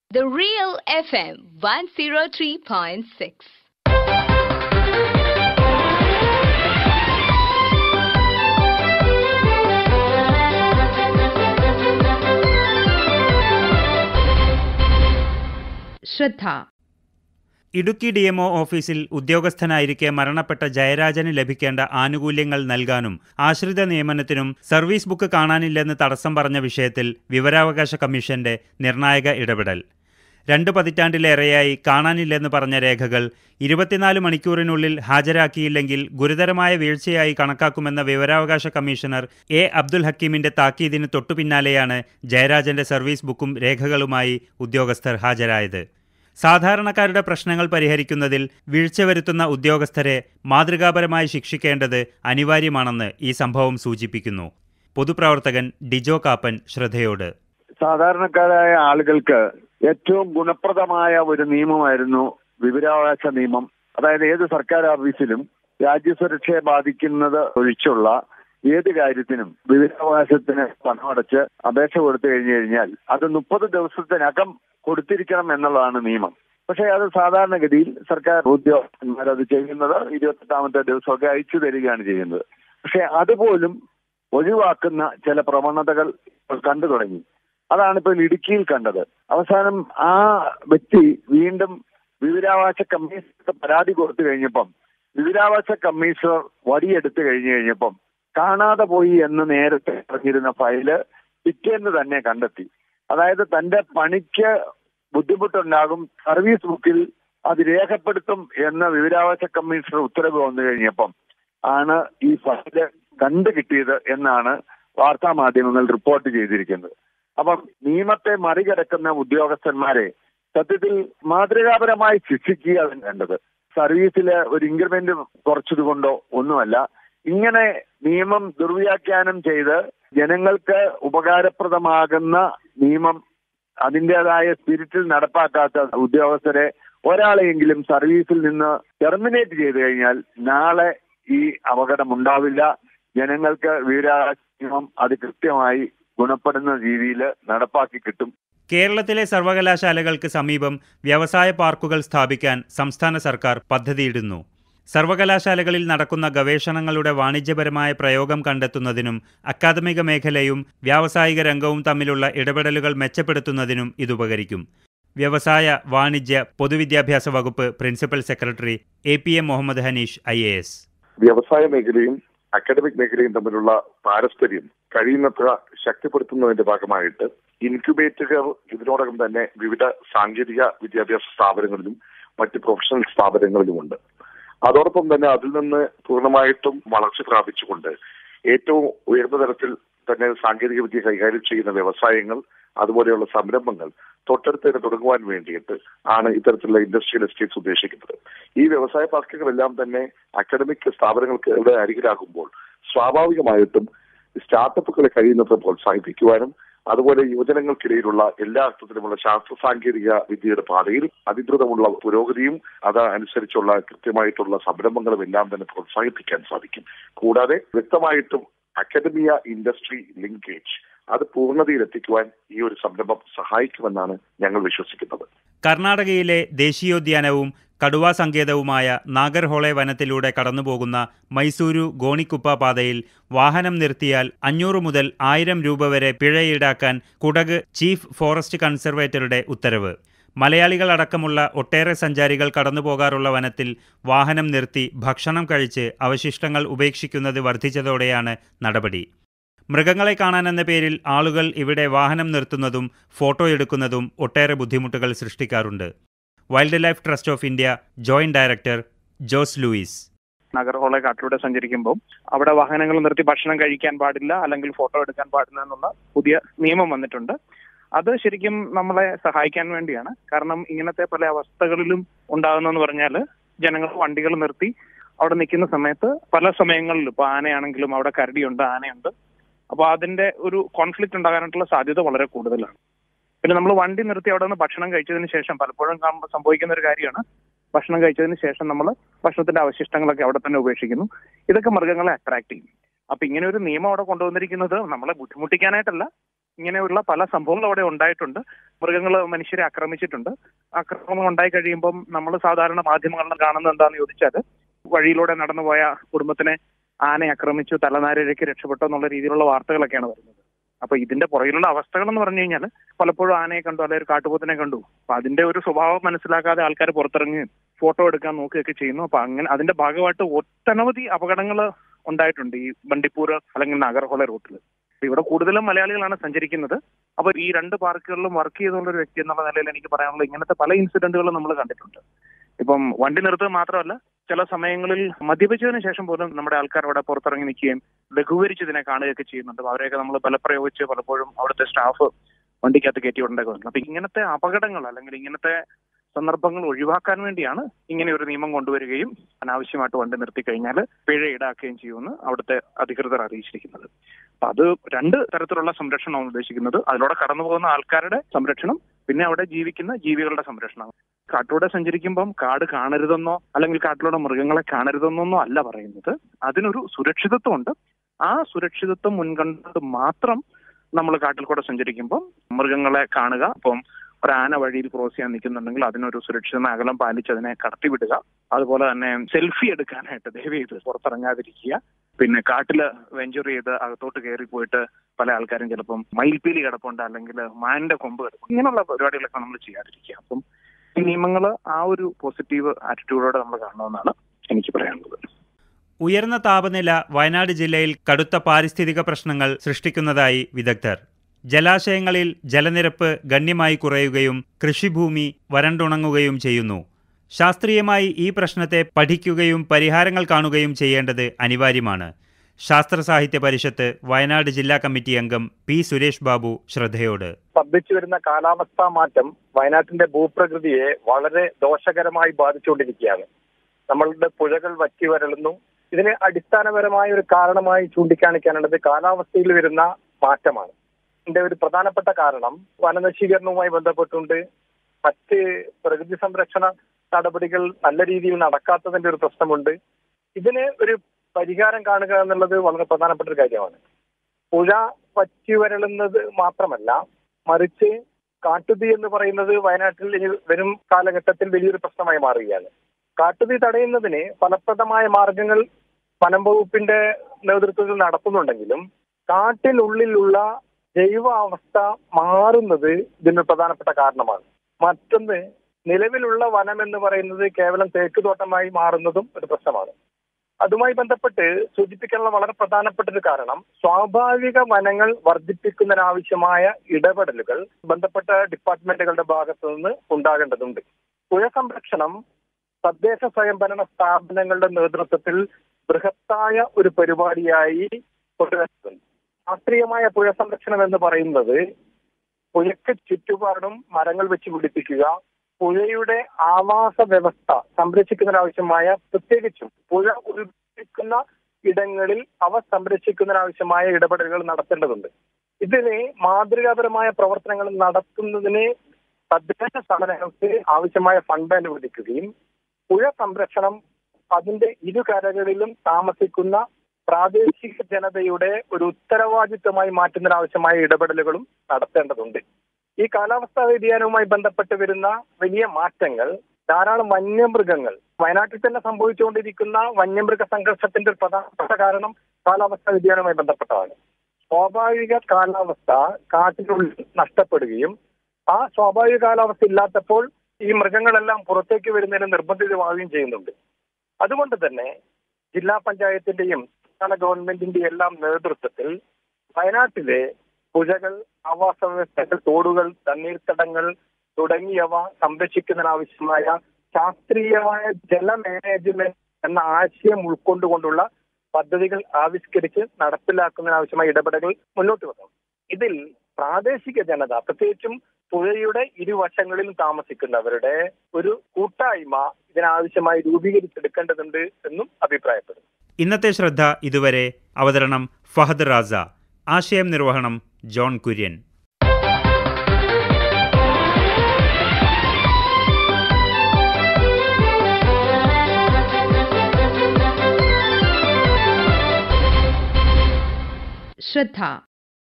The Real FM 103.6. ശ്രദ്ധ Idukki D MO ഓഫീസിൽ ഉദ്യോഗസ്ഥനായിരിക്കെ മരണപ്പെട്ട ജയരാജന് ലഭിക്കേണ്ട ആനുകൂല്യങ്ങൾ നൽകാനും ആശ്രിത നിയമനത്തിനും സർവീസ് ബുക്ക് കാണാനില്ലെന്ന് തടസ്സം പറഞ്ഞ വിഷയത്തിൽ വിവരാവകാശ കമ്മീഷന്റെ നിർണായക ഇടപെടൽ രണ്ട് പതിറ്റാണ്ടിലേറെയായി കാണാനില്ലെന്ന് പറഞ്ഞ രേഖകൾ ഇരുപത്തിനാല് മണിക്കൂറിനുള്ളിൽ ഹാജരാക്കിയില്ലെങ്കിൽ ഗുരുതരമായ വീഴ്ചയായി കണക്കാക്കുമെന്ന വിവരാവകാശ കമ്മീഷണർ എ അബ്ദുൽ ഹക്കീമിന്റെ താക്കീതിന് തൊട്ടുപിന്നാലെയാണ് ജയരാജന്റെ സർവീസ് ബുക്കും രേഖകളുമായി ഉദ്യോഗസ്ഥർ ഹാജരായത് സാധാരണക്കാരുടെ പ്രശ്നങ്ങൾ പരിഹരിക്കുന്നതിൽ വീഴ്ച വരുത്തുന്ന ഉദ്യോഗസ്ഥരെ മാതൃകാപരമായി ശിക്ഷിക്കേണ്ടത് അനിവാര്യമാണെന്ന് ഈ സംഭവം സൂചിപ്പിക്കുന്നു പൊതുപ്രവർത്തകൻ ഡിജോ കാപ്പൻ ശ്രദ്ധയോട് സാധാരണക്കാരായ ആളുകൾക്ക് ഏറ്റവും ഗുണപ്രദമായ ഒരു നിയമമായിരുന്നു വിവരാവകാശ നിയമം അതായത് ഏത് സർക്കാർ ഓഫീസിലും രാജ്യസുരക്ഷയെ ബാധിക്കുന്നത് ഒഴിച്ചുള്ള ഏത് കാര്യത്തിനും വിവരാവകാശത്തിന് പണമടച്ച് അപേക്ഷ കൊടുത്തു കഴിഞ്ഞു കഴിഞ്ഞാൽ അത് മുപ്പത് ദിവസത്തിനകം കൊടുത്തിരിക്കണം എന്നുള്ളതാണ് നിയമം പക്ഷേ അത് സാധാരണഗതിയിൽ സർക്കാർ ഉദ്യോഗസ്ഥന്മാർ അത് ചെയ്യുന്നത് ഇരുപത്തെട്ടാമത്തെ ദിവസമൊക്കെ അയച്ചു തരികയാണ് ചെയ്യുന്നത് പക്ഷെ അതുപോലും ഒഴിവാക്കുന്ന ചില പ്രവണതകൾ ഇപ്പോൾ കണ്ടു തുടങ്ങി അതാണ് ഇപ്പോൾ ഇടുക്കിയിൽ കണ്ടത് അവസാനം ആ വ്യക്തി വീണ്ടും വിവരാവകാശ കമ്മീഷണർക്ക് പരാതി കൊടുത്തു കഴിഞ്ഞപ്പം വിവരാവകാശ കമ്മീഷണർ വടിയെടുത്തു കഴിഞ്ഞു കഴിഞ്ഞപ്പം കാണാതെ പോയി എന്ന് നേരത്തെ പറഞ്ഞിരുന്ന ഫയല് പിറ്റേന്ന് തന്നെ കണ്ടെത്തി അതായത് തന്റെ പണിക്ക് ബുദ്ധിമുട്ടുണ്ടാകും സർവീസ് ബുക്കിൽ അത് രേഖപ്പെടുത്തും എന്ന വിവരാവകാശ കമ്മീഷണർ ഉത്തരവ് വന്നു കഴിഞ്ഞപ്പം ആണ് ഈ ഫയല് കണ്ടു കിട്ടിയത് എന്നാണ് വാർത്താ മാധ്യമങ്ങൾ റിപ്പോർട്ട് ചെയ്തിരിക്കുന്നത് അപ്പം നിയമത്തെ മറികടക്കുന്ന ഉദ്യോഗസ്ഥന്മാരെ സത്യത്തിൽ മാതൃകാപരമായി ശിക്ഷിക്കുകയാണ് വേണ്ടത് സർവീസിലെ ഒരു ഇൻക്രിമെന്റ് കുറച്ചത് കൊണ്ടോ ഒന്നുമല്ല ഇങ്ങനെ നിയമം ദുർവ്യാഖ്യാനം ചെയ്ത് ജനങ്ങൾക്ക് ഉപകാരപ്രദമാകുന്ന നിയമം അതിൻ്റെതായ സ്പിരിറ്റിൽ നടപ്പാക്കാത്ത ഉദ്യോഗസ്ഥരെ ഒരാളെയെങ്കിലും സർവീസിൽ നിന്ന് ടെർമിനേറ്റ് ചെയ്തു കഴിഞ്ഞാൽ നാളെ ഈ അപകടം ഉണ്ടാവില്ല ജനങ്ങൾക്ക് വിവരാവകാശ നിയമം അത് കൃത്യമായി ഗുണപ്പെടുന്ന രീതിയിൽ നടപ്പാക്കി കിട്ടും കേരളത്തിലെ സർവകലാശാലകൾക്ക് സമീപം വ്യവസായ പാർക്കുകൾ സ്ഥാപിക്കാൻ സംസ്ഥാന സർക്കാർ പദ്ധതിയിടുന്നു സർവകലാശാലകളിൽ നടക്കുന്ന ഗവേഷണങ്ങളുടെ വാണിജ്യപരമായ പ്രയോഗം കണ്ടെത്തുന്നതിനും അക്കാദമിക മേഖലയും വ്യാവസായിക രംഗവും തമ്മിലുള്ള ഇടപെടലുകൾ മെച്ചപ്പെടുത്തുന്നതിനും ഇതുപകരിക്കും വ്യവസായ വാണിജ്യ പൊതുവിദ്യാഭ്യാസ വകുപ്പ് principal secretary A P M Muhammad Hanish I A S വ്യവസായ മേഖലയും അക്കാഡമിക് മേഖലയും തമ്മിലുള്ള പാരസ്പര്യം കഴിയുന്നത്ര ശക്തിപ്പെടുത്തുന്നതിന്റെ ഭാഗമായിട്ട് ഇൻക്യുബേറ്ററുകൾ ഇതിനോടകം തന്നെ വിവിധ സാങ്കേതിക വിദ്യാഭ്യാസ സ്ഥാപനങ്ങളിലും മറ്റ് പ്രൊഫഷണൽ സ്ഥാപനങ്ങളിലുമുണ്ട് അതോടൊപ്പം തന്നെ അതിൽ നിന്ന് പൂർണ്ണമായിട്ടും വളർച്ച പ്രാപിച്ചുകൊണ്ട് ഏറ്റവും ഉയർന്ന തലത്തിൽ തന്നെ സാങ്കേതിക വിദ്യ കൈകാര്യം ചെയ്യുന്ന വ്യവസായങ്ങൾ അതുപോലെയുള്ള സംരംഭങ്ങൾ തൊട്ടടുത്ത് തന്നെ തുടങ്ങുവാൻ വേണ്ടിയിട്ട് ആണ് ഇത്തരത്തിലുള്ള ഇൻഡസ്ട്രിയൽ എസ്റ്റേറ്റ്സ് ഉദ്ദേശിക്കുന്നത് ഈ വ്യവസായ പാർക്കുകളെല്ലാം തന്നെ അക്കാഡമിക് സ്ഥാപനങ്ങൾക്ക് ഇവിടെ അരികിലാകുമ്പോൾ സ്വാഭാവികമായിട്ടും സ്റ്റാർട്ടപ്പുകളെ കഴിയുന്നത്ര പ്രോത്സാഹിപ്പിക്കുവാനും അതുപോലെ യുവജനങ്ങൾക്കിടയിലുള്ള എല്ലാ അർത്ഥത്തിലുമുള്ള ശാസ്ത്ര സാങ്കേതിക വിദ്യയുടെ പാതയിൽ അതിദ്രുതമുള്ള പുരോഗതിയും അത് അനുസരിച്ചുള്ള കൃത്യമായിട്ടുള്ള സംരംഭങ്ങളും എല്ലാം തന്നെ പ്രോത്സാഹിപ്പിക്കാൻ സാധിക്കും കൂടാതെ വ്യക്തമായിട്ടും അക്കാദമിയ ഇൻഡസ്ട്രി ലിങ്കേജ് അത് പൂർണ്ണതയിലെത്തിക്കുവാൻ ഈ ഒരു സംരംഭം സഹായിക്കുമെന്നാണ് ഞങ്ങൾ വിശ്വസിക്കുന്നത് കർണാടകയിലെ ദേശീയോദ്യാനവും കടുവാ സങ്കേതവുമായ നാഗർഹോളെ വനത്തിലൂടെ കടന്നുപോകുന്ന മൈസൂരു ഗോണിക്കുപ്പ പാതയിൽ വാഹനം നിർത്തിയാൽ അഞ്ഞൂറ് മുതൽ ആയിരം രൂപ വരെ പിഴ ഈടാക്കാൻ കുടക് ചീഫ് ഫോറസ്റ്റ് കൺസർവേറ്ററുടെ ഉത്തരവ് മലയാളികളടക്കമുള്ള ഒട്ടേറെ സഞ്ചാരികൾ കടന്നുപോകാറുള്ള വനത്തിൽ വാഹനം നിർത്തി ഭക്ഷണം കഴിച്ച് അവശിഷ്ടങ്ങൾ ഉപേക്ഷിക്കുന്നത് വർദ്ധിച്ചതോടെയാണ് നടപടി മൃഗങ്ങളെ കാണാനെന്ന പേരിൽ ആളുകൾ ഇവിടെ വാഹനം നിർത്തുന്നതും ഫോട്ടോ എടുക്കുന്നതും ഒട്ടേറെ ബുദ്ധിമുട്ടുകൾ സൃഷ്ടിക്കാറുണ്ട് wildlife trust of India joint director Jose Louis Nagarhole കാട്ടിലൂടെ സഞ്ചരിക്കുമ്പോൾ അവിടെ വാഹനങ്ങൾ നിർത്തി ഭക്ഷണം കഴിക്കാൻ പാടില്ല അല്ലെങ്കിൽ ഫോട്ടോ എടുക്കാൻ പാടില്ല എന്നുള്ള പുതിയ നിയമം വന്നിട്ടുണ്ട് അത് ശരിക്കും നമ്മളെ സഹായിക്കാൻ വേണ്ടിയാണ് കാരണം ഇങ്ങനത്തെ പല അവസ്ഥകളിലും ഉണ്ടാകുന്നെന്ന് പറഞ്ഞാൽ ജനങ്ങൾ വണ്ടികൾ നിർത്തി അവിടെ നിൽക്കുന്ന സമയത്ത് പല സമയങ്ങളിലും ഇപ്പൊ ആനയാണെങ്കിലും അവിടെ കരടിയുണ്ട് ആനയുണ്ട് അപ്പോൾ അതിന്റെ ഒരു കോൺഫ്ലിക്റ്റ് ഉണ്ടാകാനായിട്ടുള്ള സാധ്യത വളരെ കൂടുതലാണ് പിന്നെ നമ്മൾ വണ്ടി നിർത്തി അവിടെ നിന്ന് ഭക്ഷണം കഴിച്ചതിന് ശേഷം പലപ്പോഴും കാണുമ്പോൾ സംഭവിക്കുന്ന ഒരു കാര്യമാണ് ഭക്ഷണം കഴിച്ചതിന് ശേഷം നമ്മൾ ഭക്ഷണത്തിന്റെ അവശിഷ്ടങ്ങളൊക്കെ അവിടെ തന്നെ ഉപേക്ഷിക്കുന്നു ഇതൊക്കെ മൃഗങ്ങളെ അട്രാക്ട് ചെയ്യും അപ്പൊ ഇങ്ങനെ ഒരു നിയമം അവിടെ കൊണ്ടുവന്നിരിക്കുന്നത് നമ്മളെ ബുദ്ധിമുട്ടിക്കാനായിട്ടല്ല ഇങ്ങനെയുള്ള പല സംഭവങ്ങളും അവിടെ ഉണ്ടായിട്ടുണ്ട് മൃഗങ്ങൾ മനുഷ്യരെ ആക്രമിച്ചിട്ടുണ്ട് ആക്രമണം ഉണ്ടായി കഴിയുമ്പം നമ്മൾ സാധാരണ മാധ്യമങ്ങളിൽ കാണുന്നത് എന്താണെന്ന് ചോദിച്ചാൽ വഴിയിലൂടെ നടന്നുപോയ കുടുംബത്തിനെ ആന ആക്രമിച്ചു തലനാരിഴയ്ക്ക് രക്ഷപ്പെട്ടു എന്നുള്ള രീതിയിലുള്ള വാർത്തകളൊക്കെയാണ് വരുന്നത് അപ്പൊ ഇതിന്റെ പുറകിലുള്ള അവസ്ഥകൾ എന്ന് പറഞ്ഞു കഴിഞ്ഞാൽ പലപ്പോഴും ആനയെ കണ്ടു അല്ലെങ്കിൽ ഒരു കാട്ടുപോത്തിനെ കണ്ടു അപ്പൊ അതിന്റെ ഒരു സ്വഭാവം മനസ്സിലാക്കാതെ ആൾക്കാർ പുറത്തിറങ്ങുകയും ഫോട്ടോ എടുക്കാൻ നോക്കുകയൊക്കെ ചെയ്യുന്നു അപ്പൊ അങ്ങനെ അതിന്റെ ഭാഗമായിട്ട് ഒട്ടനവധി അപകടങ്ങൾ ഉണ്ടായിട്ടുണ്ട് ഈ ബണ്ടിപ്പൂർ അല്ലെങ്കിൽ നാഗർഹോള റൂട്ടിൽ ഇവിടെ കൂടുതലും മലയാളികളാണ് സഞ്ചരിക്കുന്നത് അപ്പൊ ഈ രണ്ട് പാർക്കുകളിലും വർക്ക് ചെയ്തുള്ള ഒരു വ്യക്തി എന്നുള്ള നിലയിൽ എനിക്ക് പറയാനുള്ളത് ഇങ്ങനത്തെ പല ഇൻസിഡന്റുകളും നമ്മൾ കണ്ടിട്ടുണ്ട് ഇപ്പം വണ്ടി നിർത്തുക മാത്രമല്ല ചില സമയങ്ങളിൽ മദ്യപിച്ചതിന് ശേഷം പോലും നമ്മുടെ ആൾക്കാർ അവിടെ പുറത്തിറങ്ങി നിൽക്കുകയും ലഘൂകരിച്ച് ഇതിനെ കാണുകയൊക്കെ ചെയ്യുന്നുണ്ട് അപ്പൊ അവരെയൊക്കെ നമ്മൾ ബലപ്രയോഗിച്ച് പലപ്പോഴും അവിടുത്തെ സ്റ്റാഫ് വണ്ടിക്കകത്ത് കയറ്റി വിടേണ്ടൊക്കെ വന്നു അപ്പൊ ഇങ്ങനത്തെ അപകടങ്ങൾ അല്ലെങ്കിൽ ഇങ്ങനത്തെ സന്ദർഭങ്ങൾ ഒഴിവാക്കാൻ വേണ്ടിയാണ് ഇങ്ങനെ ഒരു നിയമം കൊണ്ടുവരികയും അനാവശ്യമായിട്ട് വണ്ടി നിർത്തി കഴിഞ്ഞാൽ പിഴ ഈടാക്കുകയും ചെയ്യുമെന്ന് അവിടുത്തെ അധികൃതർ അറിയിച്ചിരിക്കുന്നത് അപ്പൊ അത് രണ്ട് തരത്തിലുള്ള സംരക്ഷണമാണ് ഉദ്ദേശിക്കുന്നത് അതിലൂടെ കടന്നു പോകുന്ന ആൾക്കാരുടെ സംരക്ഷണം പിന്നെ അവിടെ ജീവിക്കുന്ന ജീവികളുടെ സംരക്ഷണം കാട്ടിലൂടെ സഞ്ചരിക്കുമ്പം കാട് കാണരുതെന്നോ അല്ലെങ്കിൽ കാട്ടിലൂടെ മൃഗങ്ങളെ കാണരുതെന്നോ അല്ല പറയുന്നത് അതിനൊരു സുരക്ഷിതത്വമുണ്ട് ആ സുരക്ഷിതത്വം മുൻകണ്ടുകൊണ്ട് മാത്രം നമ്മൾ കാട്ടിൽ കൂടെ സഞ്ചരിക്കുമ്പോൾ മൃഗങ്ങളെ കാണുക അപ്പം ഒരു ആന വഴിയിൽ ക്രോസ് ചെയ്യാൻ നിൽക്കുന്നുണ്ടെങ്കിൽ അതിനൊരു സുരക്ഷിത അകലം പാലിച്ച് അതിനെ കടത്തിവിടുക അതുപോലെ തന്നെ സെൽഫി എടുക്കാനായിട്ട് ദയവ് ചെയ്ത് പുറത്തിറങ്ങാതിരിക്കുക പിന്നെ കാട്ടില് വെഞ്ചർ ചെയ്ത് അകത്തോട്ട് കയറി പോയിട്ട് പല ആൾക്കാരും ചിലപ്പം മയിൽപ്പീലി കിടപ്പുണ്ട് അല്ലെങ്കിൽ മാനിന്റെ കൊമ്പ് കിടപ്പുണ്ട് ഇങ്ങനെയുള്ള പരിപാടികളൊക്കെ നമ്മൾ ചെയ്യാതിരിക്കുക അപ്പം ഈ നിയമങ്ങൾ ആ ഒരു പോസിറ്റീവ് ആറ്റിറ്റ്യൂഡോടെ നമ്മൾ കാണണമെന്നാണ് എനിക്ക് പറയാനുള്ളത് ഉയർന്ന താപനില വയനാട് ജില്ലയിൽ കടുത്ത പാരിസ്ഥിതിക പ്രശ്നങ്ങൾ സൃഷ്ടിക്കുന്നതായി വിദഗ്ധർ ജലാശയങ്ങളിൽ ജലനിരപ്പ് ഗണ്യമായി കുറയുകയും കൃഷിഭൂമി വരണ്ടുണങ്ങുകയും ചെയ്യുന്നു ശാസ്ത്രീയമായി ഈ പ്രശ്നത്തെ പഠിക്കുകയും പരിഹാരങ്ങൾ കാണുകയും ചെയ്യേണ്ടത് അനിവാര്യമാണ് ശാസ്ത്ര സാഹിത്യ പരിഷത്ത് വയനാട് ജില്ലാ കമ്മിറ്റി അംഗം പി സുരേഷ് ബാബു ശ്രദ്ധയോട് വർദ്ധിച്ചു വരുന്ന കാലാവസ്ഥാ മാറ്റം വയനാട്ടിന്റെ ഭൂപ്രകൃതിയെ വളരെ ദോഷകരമായി ബാധിച്ചുകൊണ്ടിരിക്കുകയാണ് നമ്മളുടെ പുഴകൾ വറ്റി വരളുന്നു ഇതിന് അടിസ്ഥാനപരമായ ഒരു കാരണമായി ചൂണ്ടിക്കാണിക്കാനുള്ളത് കാലാവസ്ഥയിൽ വരുന്ന മാറ്റമാണ് ഇതിന്റെ ഒരു പ്രധാനപ്പെട്ട കാരണം വനനശീകരണവുമായി ബന്ധപ്പെട്ടുണ്ട് മറ്റ് പ്രകൃതി സംരക്ഷണ നടപടികൾ നല്ല രീതിയിൽ നടക്കാത്തതിന്റെ ഒരു പ്രശ്നമുണ്ട് ഇതിന് ഒരു പരിഹാരം കാണുക എന്നുള്ളത് വളരെ പ്രധാനപ്പെട്ട ഒരു കാര്യമാണ് പുഴ വറ്റി വരളുന്നത് മാത്രമല്ല മറിച്ച് കാട്ടുതീ എന്ന് പറയുന്നത് വയനാട്ടിൽ ഇനി വരും കാലഘട്ടത്തിൽ വലിയൊരു പ്രശ്നമായി മാറുകയാണ് കാട്ടുതീ തടയുന്നതിന് ഫലപ്രദമായ മാർഗങ്ങൾ വനം വകുപ്പിന്റെ നേതൃത്വത്തിൽ നടത്തുന്നുണ്ടെങ്കിലും കാട്ടിനുള്ളിലുള്ള ജൈവാവസ്ഥ മാറുന്നത് ഇതിന് പ്രധാനപ്പെട്ട കാരണമാണ് മറ്റൊന്ന് നിലവിലുള്ള വനം എന്ന് പറയുന്നത് കേവലം തേക്കുതോട്ടമായി മാറുന്നതും ഒരു പ്രശ്നമാണ് അതുമായി ബന്ധപ്പെട്ട് സൂചിപ്പിക്കാനുള്ള വളരെ പ്രധാനപ്പെട്ട ഒരു കാരണം സ്വാഭാവിക വനങ്ങൾ വർദ്ധിപ്പിക്കുന്നതിനാവശ്യമായ ഇടപെടലുകൾ ബന്ധപ്പെട്ട ഡിപ്പാർട്ട്മെന്റുകളുടെ ഭാഗത്തു നിന്ന് ഉണ്ടാകേണ്ടതുണ്ട് പുഴ സംരക്ഷണം തദ്ദേശ സ്വയംഭരണ സ്ഥാപനങ്ങളുടെ നേതൃത്വത്തിൽ ബൃഹത്തായ ഒരു പരിപാടിയായി കൊണ്ടുവരുന്നുണ്ട് ശാസ്ത്രീയമായ പുഴ സംരക്ഷണം എന്ന് പറയുന്നത് പുഴയ്ക്ക് ചുറ്റുപാടും മരങ്ങൾ വെച്ച് പിടിപ്പിക്കുക പുഴയുടെ ആവാസ വ്യവസ്ഥ സംരക്ഷിക്കുന്നതിനാവശ്യമായ പ്രത്യേകിച്ചും പുഴ ഉത്ഭവിക്കുന്ന ഇടങ്ങളിൽ അവ സംരക്ഷിക്കുന്നതിനാവശ്യമായ ഇടപെടലുകൾ നടത്തേണ്ടതുണ്ട് ഇതിന് മാതൃകാപരമായ പ്രവർത്തനങ്ങൾ നടത്തുന്നതിന് തദ്ദേശ സ്ഥാപനങ്ങൾക്ക് ആവശ്യമായ ഫണ്ട് അനുവദിക്കുകയും പുഴ സംരക്ഷണം അതിന്റെ ഇരുകരകളിലും താമസിക്കുന്ന പ്രാദേശിക ജനതയുടെ ഒരു ഉത്തരവാദിത്വമായി മാറ്റുന്നതിനാവശ്യമായ ഇടപെടലുകളും നടത്തേണ്ടതുണ്ട് ഈ കാലാവസ്ഥാ വ്യതിയാനവുമായി ബന്ധപ്പെട്ട് വരുന്ന വലിയ മാറ്റങ്ങൾ ധാരാളം വന്യമൃഗങ്ങൾ വയനാട്ടിൽ തന്നെ സംഭവിച്ചുകൊണ്ടിരിക്കുന്ന വന്യമൃഗ സംഘർഷത്തിന്റെ ഒരു പ്രധാനപ്പെട്ട കാരണം കാലാവസ്ഥാ വ്യതിയാനവുമായി ബന്ധപ്പെട്ടതാണ് സ്വാഭാവിക കാലാവസ്ഥ കാട്ടിനുള്ളിൽ നഷ്ടപ്പെടുകയും ആ സ്വാഭാവിക കാലാവസ്ഥ ഇല്ലാത്തപ്പോൾ ഈ മൃഗങ്ങളെല്ലാം പുറത്തേക്ക് വരുന്നതിന് നിർബന്ധിതമാവുകയും ചെയ്യുന്നുണ്ട് അതുകൊണ്ട് തന്നെ ജില്ലാ പഞ്ചായത്തിന്റെയും സംസ്ഥാന ഗവൺമെന്റിന്റെയും എല്ലാം നേതൃത്വത്തിൽ വയനാട്ടിലെ പുഴകൾ ആവാസ വ്യവസ്ഥകൾ തോടുകൾ തണ്ണീർത്തടങ്ങൾ തുടങ്ങിയവ സംരക്ഷിക്കുന്നതിനാവശ്യമായ ശാസ്ത്രീയമായ ജല മാനേജ്മെന്റ് എന്ന ആശയം ഉൾക്കൊണ്ടുകൊണ്ടുള്ള പദ്ധതികൾ ആവിഷ്കരിച്ച് നടപ്പിലാക്കുന്നതിനാവശ്യമായ ഇടപെടലുകൾ മുന്നോട്ട് വെക്കണം ഇതിൽ പ്രാദേശിക ജനത പ്രത്യേകിച്ചും പുഴയുടെ ഇരുവശങ്ങളിലും താമസിക്കുന്നവരുടെ ഒരു കൂട്ടായ്മ ഇതിനാവശ്യമായി രൂപീകരിച്ചെടുക്കേണ്ടതുണ്ട് എന്നും അഭിപ്രായപ്പെടുന്നു ഇന്നത്തെ ശ്രദ്ധ ഇതുവരെ അവതരണം ഫഹദ് റാസ ആശയം നിർവഹണം ജോൺ കുര്യൻ ശ്രദ്ധ